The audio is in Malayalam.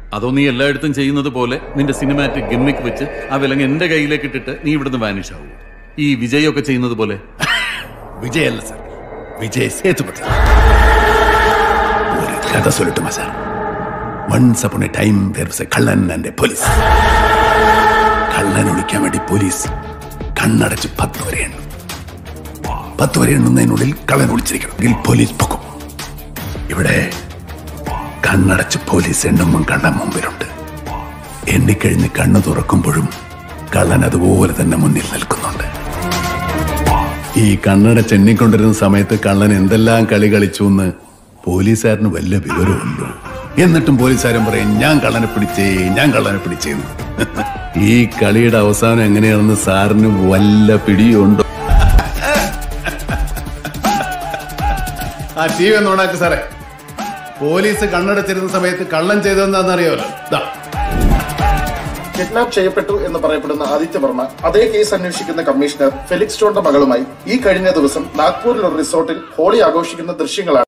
അതോ നീ എല്ലായിടത്തും ചെയ്യുന്നത് പോലെ നിന്റെ സിനിമാറ്റിക് ഗിമ്മിക്ക് വെച്ച് ആ വിലങ്ങ് എന്റെ കയ്യിലേക്ക് ഇട്ടിട്ട് നീ ഇവിടുന്ന് വാനിഷ് ആവൂ ഈ വിജയൊക്കെ ചെയ്യുന്നത് പോലെ വിജയല്ല സാർ വിജയ് സേതുപതി ഒരു കഥ சொல்லட்டுமா sir once upon a time there was a കള്ളൻ ആൻഡ് എ പോലീസ് കള്ളൻ ഒളിക്കാൻ വേണ്ടി പോലീസ് കണ്ണടച്ച് പത്ത് വരെ എണ്ണും പത്ത് വരെ എണ്ണുന്നതിനുള്ളിൽ കള്ളൻ ഒളിച്ചിരിക്കണം എങ്കിൽ പോലീസ് പൊക്കും ഇവിടെ കണ്ണടച്ച് പോലീസ് എണ്ണുമ്പം കള്ളൻ മുമ്പിലുണ്ട് എണ്ണിക്കഴിഞ്ഞ് കണ്ണു തുറക്കുമ്പോഴും കള്ളൻ അതുപോലെ തന്നെ മുന്നിൽ നിൽക്കുന്നുണ്ട് ഈ കണ്ണട ചെന്നിക്കൊണ്ടിരുന്ന സമയത്ത് കള്ളൻ എന്തെല്ലാം കളി കളിച്ചു എന്ന് പോലീസുകാരന് വല്ല വിവരമുണ്ടോ എന്നിട്ടും പോലീസുകാരൻ പറയും ഞാൻ കള്ളനെ പിടിച്ചേ ഞാൻ കള്ളനെ പിടിച്ചേന്ന് ഈ കളിയുടെ അവസാനം എങ്ങനെയാണെന്ന് സാറിന് വല്ല പിടിയുണ്ടോ ആ ടി വി ഒന്ന് ഓണാക്ക് സാറേ പോലീസ് കണ്ണടച്ചിരുന്ന സമയത്ത് കള്ളൻ ചെയ്തതെന്താണെന്ന് അറിയാമല്ലോ ദാ കിഡ്നാപ്പ് ചെയ്യപ്പെട്ടു എന്ന് പറയപ്പെടുന്ന ആദിത്യ വർമ്മ അതേ കേസ് അന്വേഷിക്കുന്ന കമ്മീഷണർ ഫെലിക്സ് ജോണിന്റെ മകളുമായി ഈ കഴിഞ്ഞ ദിവസം നാഗ്പൂരിൽ ഒരു റിസോർട്ടിൽ ഹോളി ആഘോഷിക്കുന്ന ദൃശ്യങ്ങളാണ്